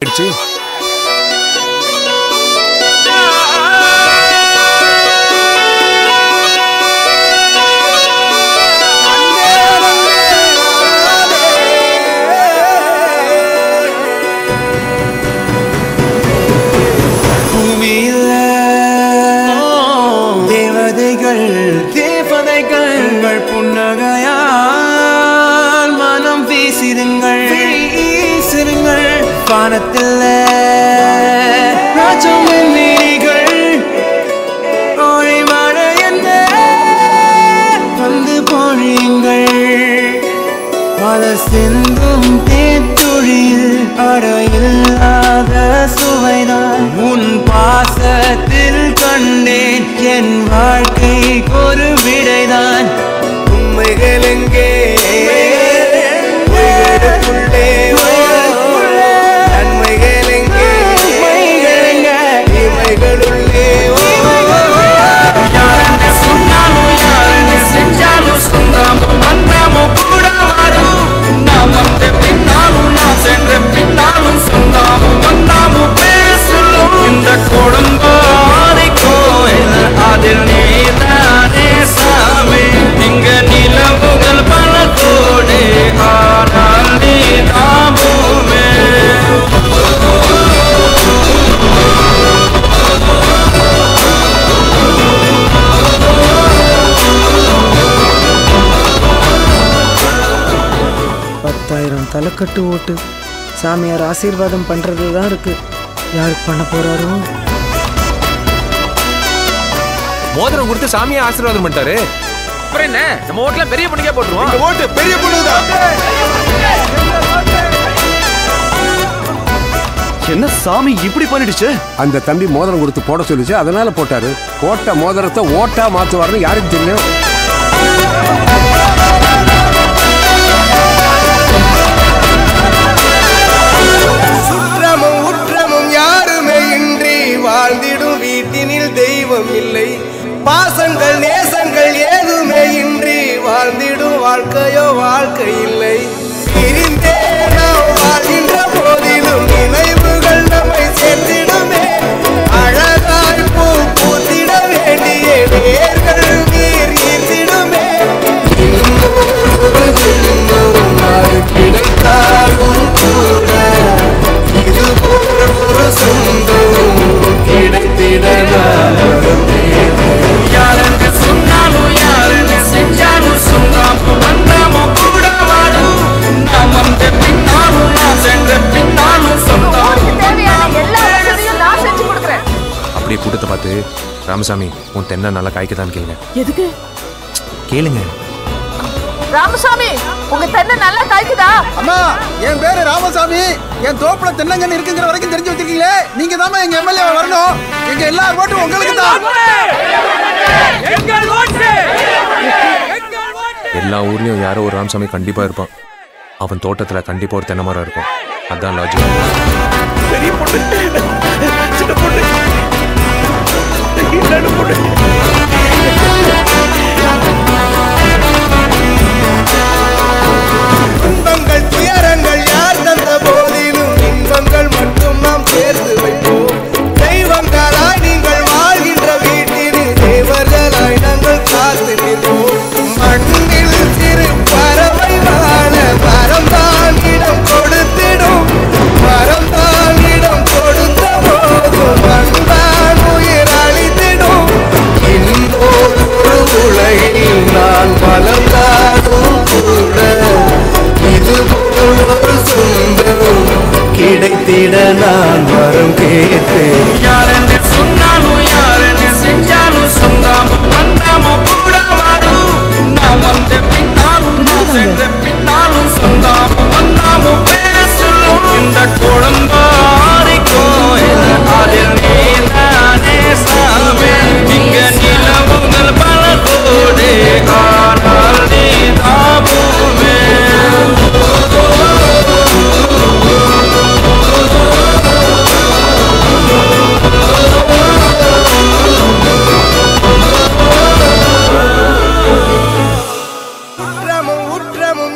ஆயிடுச்சு பூமியில தேவதைகள் தேவதைகள் உங்கள் புன்னகையால் மனம் வீசிடுங்கள் வீசிடுங்கள் வானத்தில் ராஜம் நீரிகள் ஓடி மழை என்ன வந்து பொழியுங்கள் பல சிந்தும் தேத்துழியில் அடையில்லாத சுவைதான் உன் பாசத்தில் கண்டேன் என் வாழ்க்கை ஒரு விடைதான் உண்மைகள் எங்கே பொய்களுக்குள்ளே நன்மைகள் எங்கே இமைகளுள்ளே யாருன்னு சொன்னாலும் யாருன்னு செஞ்சாலும் சொந்தாமும் வந்தாமும் கூட வரும் நாம் வந்த பின்னாலும் நான் சென்ற பின்னாலும் சொந்தாமும் வந்தாமும் பேசலும் இந்த கொடும்பாறை கோயில் அதில் நீதானே சாமி இங்க நிலவுகள் பல கோடி ஆனால் நீ தாமுமே பத்தாயிரம் தலைக்கட்டு ஓட்டு சாமியார் ஆசீர்வாதம் பண்றது தான் இருக்கு யாருக்கு பண்ண போறாரோ மோதிரம் கொடுத்து சாமியை ஆசீர்வாதம் பண்ணிட்டாரு அப்புறம் என்ன நம்ம ஓட்டுல பெரிய பொண்ணுக்கே போட்டுருவோம் இந்த ஓட்டு பெரிய பொண்ணுதான் என்ன சாமி இப்படி பண்ணிடுச்சு அந்த தம்பி மோதிரம் கொடுத்து போட சொல்லிச்சு அதனால போட்டாரு போட்ட மோதிரத்தை ஓட்டா மாத்துவாருன்னு யாருக்கு தெரியும் சுற்றமும் உற்றமும் யாருமே இன்றி வாழ்ந்திடும் வீட்டினில் தெய்வம் இல்லை பாசங்கள் நேசங்கள் ஏதுமே இன்றி வாழ்ந்திடும் வாழ்க்கையோ வாழ்க்கை இல்லை பிரிந்தே நாம் வாழ்கின்ற போதிலும் நினைவுகள் நம்மை சேர்த்திடுமே அழகாய் பூ பூத்திட வேண்டிய வேர்கள் நீர் ஈர்த்திடுமே அது கிடைத்தாலும் கூட இது போன்ற ஒரு சொந்தம் கிடைத்திட யாருன்னு சொன்னாலும் யாருன்னு செஞ்சாலும் சொல்லாம வந்தாம கூட வாடும் நாம் வந்த பின்னாலும் நான் சென்ற பின்னாலும் சொந்தாலும் தேவையான எல்லா வசதியும் நான் செஞ்சு கொடுக்குறேன் அப்படியே கூட்டத்தை பார்த்து ராமசாமி உன் தென்னை நல்லா காய்க்குதான்னு கேளுங்க எதுக்கு கேளுங்க ராமசாமி உங்க தென்னை நல்லா காய்க்குதா அம்மா என் பேரு ராமசாமி என் தோப்புல தென்னங்கன்னு இருக்குங்கிற வரைக்கும் தெரிஞ்சு வச்சிருக்கீங்களே நீங்க தாமா எங்க எம்எல்ஏ வரணும் எங்க எல்லா ஓட்டும் உங்களுக்கு தான் எல்லா ஊர்லயும் யாரோ ஒரு ராமசாமி கண்டிப்பா இருப்பான் அவன் தோட்டத்துல கண்டிப்பா ஒரு தென்னை மரம் இருக்கும் அதான் லாஜிக் பெரிய பொண்ணு சின்ன பொண்ணு என்னன்னு பொண்ணு துன்பங்கள் துயரங்கள் யார் தந்த போதிலும் இன்பங்கள் மட்டும் நாம் சேர்த்து வைப்போம் தெய்வங்களாய் நீங்கள் வாழ்கின்ற வீட்டினில் தேவர்களாய் நாங்கள் காத்து நிற்போம் மண்ணில் சிறு பறவை வாழ மரம் தான் இடம் கொடுத்திடும் மரம் தான் இடம் கொடுத்த போதும் மண்தான் உயிர் அளித்திடும் இன்னொரு ஒரு உலகில் நான் வளர்ந்தாலும் கூட இது போல் ஒரு சொந்தம் கிடைத்திட நான் வரம் கேட்டேன் யாருன்னு சொன்னாலும் யாருன்னு செஞ்சாலும் சொல்லாம வந்தாம கூட வாடும் நாம் வந்த பின்னாலும் நான் சென்ற பின்னாலும் சொல்லாம வந்தாம பேசலும் இந்த குழம்பாரி கோயில் அதில் நீதானே சாமி இங்க நிலவுகள் பல கோடி ஆனால் நீ தாபுமே உற்றமும் உற்றமும்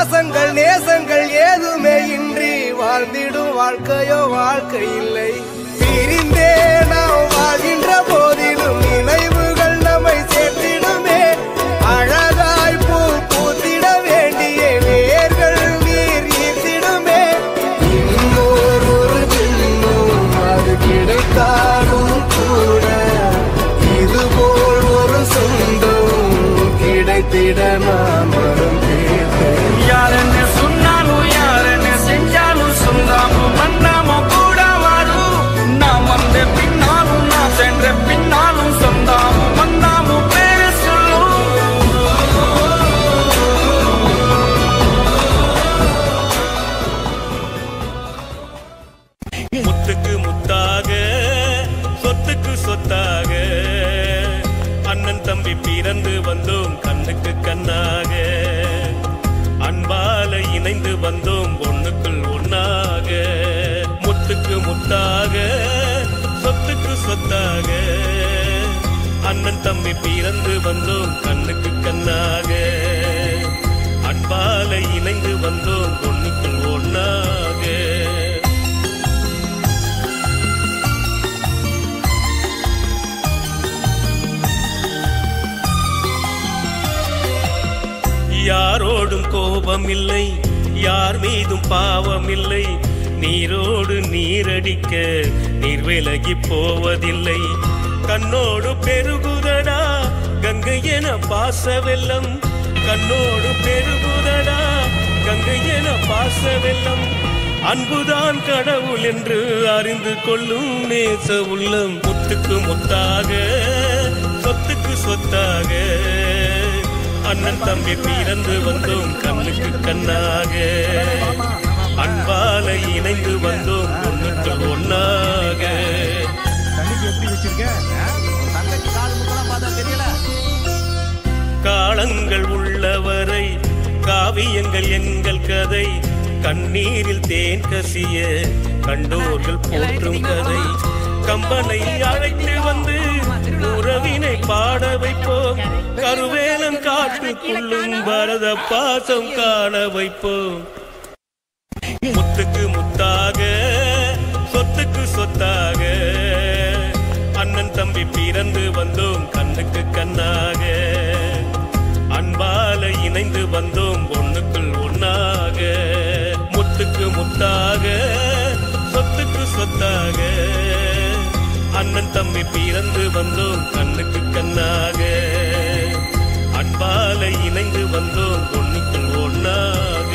பாசங்கள் நேசங்கள் ஏதுமே இன்றி வாழ்ந்திடும் வாழ்க்கையோ வாழ்க்கை இல்லை பிரிந்தே நாம் வாழ்கின்ற போதிலும் நினைவுகள் நம்மை சேர்த்திடுமே அழகாய் பூ பூத்திட வேண்டிய வேர்கள் நீர் ஈர்த்திடுமே இன்னொரு ஒரு ஜென்மம் அது கிடைத்தாலும் கூட இதுபோல் ஒரு சொந்தம் கிடைத்திட நான் வரும் கேட்டேன் யாருன்னு சொன்னாலும் யாருன்னு செஞ்சாலும் சொந்தாமோ பண்ணாமோ கூட வரும் நான் வந்த பின்னாலும் நான் சென்ற பின்னாலும் சொந்தாமோ வந்தாமோ பேரு சொல்லும் முத்துக்கு முத்தாக சொத்துக்கு சொத்தாக அண்ணன் தம்பி பிறந்து வந்தோம் கண்ணுக்கு கண்ணாக அன்பால இணைந்து வந்தோம் ஒண்ணுக்குள் ஒண்ணாக முத்துக்கு முத்தாக சொத்துக்கு சொத்தாக அண்ணன் தம்பி பிறந்து வந்தோம் கண்ணுக்கு கண்ணாக அன்பால இணைந்து வந்தோம் ஒண்ணுக்குள் ஒண்ணாக யாரோடும் கோபம் இல்லை யார் மீதும் பாவம் இல்லை நீரோடு நீரடிக்க நீர் விலகி போவதில்லை கண்ணோடு பெருகுதடா கங்கை என பாச வெள்ளம் கண்ணோடு பெருகுதடா கங்கை என பாச வெள்ளம் அன்புதான் கடவுள் என்று அறிந்து கொள்ளும் நேச உள்ளம் முத்துக்கு முத்தாக சொத்துக்கு சொத்தாக அண்ணன் தம்பி பிறந்து வந்தோம் கண்ணுக்கு கண்ணாக அன்பால இணைந்து வந்தோம் ஒண்ணுக்கு ஒண்ணாக காலங்கள் உள்ளவரை காவியங்கள் எங்கள் கதை கண்ணீரில் தேன் கசிய கண்டோர்கள் போற்றும் கதை கம்பனை அழைத்து வந்து உறவினை பாட வைப்போம் கருவேலம் காட்டுக்குள்ளும் பரத பாசம் காண வைப்போம் முத்துக்கு முத்தாக சொத்துக்கு சொத்தாக அண்ணன் தம்பி பிறந்து வந்தோம் கண்ணுக்கு கண்ணாக அன்பால இணைந்து வந்தோம் ஒண்ணுக்குள் ஒண்ணாக முத்துக்கு முத்தாக சொத்துக்கு சொத்தாக அண்ணன் தம்பி பிறந்து வந்தோம் கண்ணுக்கு கண்ணாக அன்பால இணைந்து வந்தோம் ஒண்ணுக்குள் ஒண்ணாக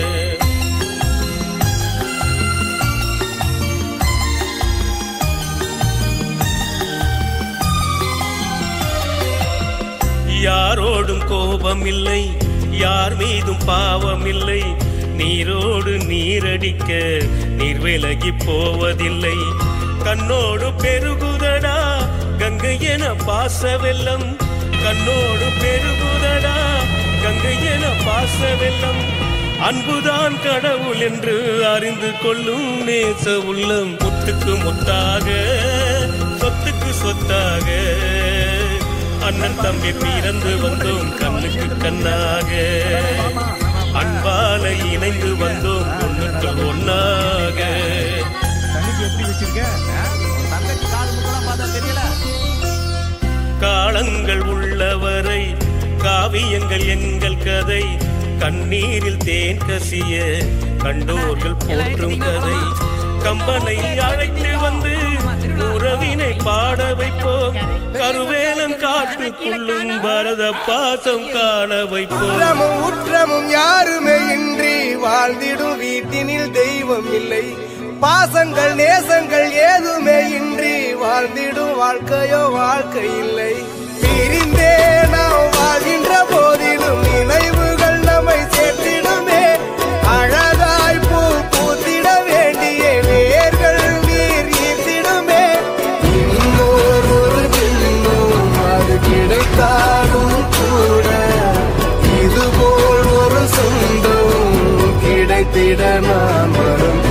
யாரோடும் கோபம் இல்லை யார் மீதும் பாவம் இல்லை நீரோடு நீரடிக்க நீர் விலகி போவதில்லை கண்ணோடு பெருகுதடா கங்கை என பாச வெள்ளம் கண்ணோடு பெருகுதடா கங்கை என பாச வெள்ளம் அன்புதான் கடவுள் என்று அறிந்து கொள்ளும் நேச உள்ளம் முத்துக்கு முத்தாக சொத்துக்கு சொத்தாக அண்ணன் தம்பி பிறந்து வந்தோம் கண்ணுக்கு கண்ணாக அன்பால இணைந்து வந்தோம் ஒண்ணுக்கு ஒண்ணாக காலங்கள் உள்ளவரை காவியங்கள் எங்கள் கதை கண்ணீரில் தேன் கசிய கண்டோர்கள் போற்றும் கதை கம்பனை அழைத்து வந்து உறவினை பாட வைப்போம் கருவேலம் காட்டுக்குள்ளும் பரத பாசம் காண வைப்போம் உற்றமும் உற்றமும் யாருமே இன்றி வாழ்ந்திடும் வீட்டினில் தெய்வம் இல்லை பாசங்கள் நேசங்கள் ஏதுமே இன்றி வாழ்ந்திடும் வாழ்க்கையோ வாழ்க்கை இல்லை பிரிந்தே நாம் வாழ்கின்ற போதிலும் நினைவுகள் நம்மை சேர்த்திடுமே அழகாய் பூ பூத்திட வேண்டிய வேர்கள் நீர் ஈர்த்திடுமே இன்னொரு ஒரு ஜென்மம் அது கிடைத்தாலும் கூட இதுபோல் ஒரு சொந்தம் கிடைத்திட நான் வரும்